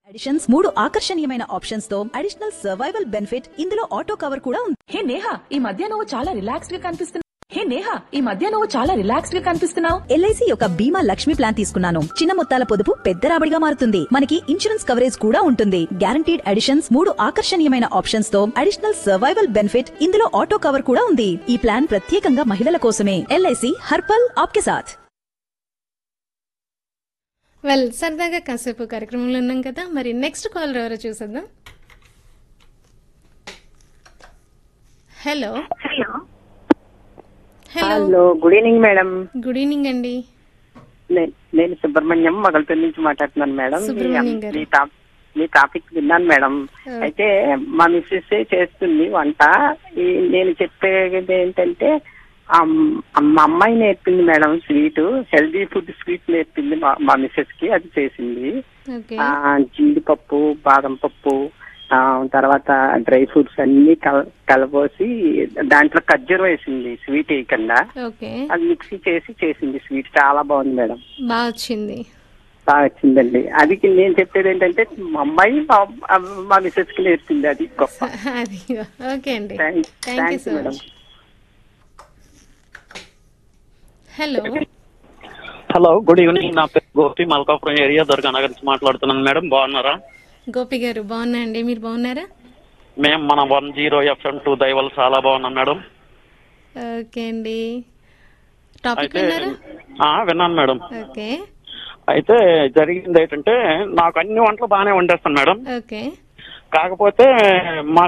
Additions మూడు ఆకర్షణీయమైన options తో అడిషనల్ సర్వైవల్ బెనిఫిట్ ఇందులో ఆటో కవర్ కూడా ఉంది హే నేహా ఈ మధ్య నువ్వు చాలా రిలాక్స్డ్ గా కనిపిస్తున్నావు హే నేహా ఈ మధ్య నువ్వు చాలా రిలాక్స్డ్ గా కనిపిస్తున్నావు ఎల్ఐసి యొక్క బీమా లక్ష్మి ప్లాన్ తీసుకున్నాను చిన్న మొత్తాల పొదుపు పెద్ద రాబడిగా మారుతుంది మనకి ఇన్సూరెన్స్ కవరేజ్ కూడా ఉంటుంది గ్యారంటీడ్ అడిషన్స్ మూడు ఆకర్షణీయమైన ఆప్షన్స్ తో అడిషనల్ సర్వైవల్ బెనిఫిట్ ఇందులో ఆటో కవర్ కూడా ఉంది ఈ ప్లాన్ ప్రత్యేకంగా మహిళల కోసమే ఎల్ఐసి హర్పల్ ఆప్కే సాథ్ వెల్ సరదాగా కాసేపు కార్యక్రమంలో ఉన్నాం కదా మరి నెక్స్ట్ కాల్ ఎవరో చూసేద్దాం hello hello hello good evening madam good evening అండి నే- నేను సుబ్రహ్మణ్యం మగల్పల్లి నుంచి మాట్లాడుతున్నాను మేడం మీ- సుబ్రహ్మణ్యం గారు. మీ టాప్ మీ టాపిక్ విన్నాను మేడం అయితే మా మిస్సెస్ చేస్తుంది వంట ఈ నేను చెప్పేది ఏంటంటే ఆ అమ్- మా అమ్మాయి నేర్పింది madam sweet healthy food sweet నేర్పింది మా మా మిస్సెస్ కి అది చేసింది ఓకే ఆ జీడిపప్పు బాదం పప్పు ఆ తర్వాత డ్రై ఫ్రూట్స్ అన్ని కల కలబోసి దాంట్లో ఖర్జూరం వేసింది స్వీట్ వేయకుండా ఓకే అది మిక్సీ చేసి చేసింది స్వీట్ చాలా బాగుంది మేడం బాగా వచ్చింది బాగా వచ్చిందండి అది నేను చెప్పేది ఏంటంటే మా అమ్మాయి మా మా మిసెస్ కి నేర్పింది అది గొప్ప అది ఓకే అండి Thank- thank you thank so you, madam. Much hello hello good evening నా పేరు గోపి మల్కాపురం ఏరియా దుర్గానగర్ నుంచి మాట్లాడుతున్నాను మేడం బాగున్నారా గోపి గారు బాగున్నా అండి మీరు బాగున్నారా మేము మన వన్ జీరో ఎఫ్ఎం టూ దయవల్ చాలా బాగున్నాం మేడం ఓకే అండి టాపిక్ అయితే విన్నారా ఆ, విన్నాను మేడం ఓకే అయితే జరిగింది ఏంటంటే నాకు అన్ని వంటలు బాగానే వండేస్తాను మేడం ఓకే కాకపోతే మా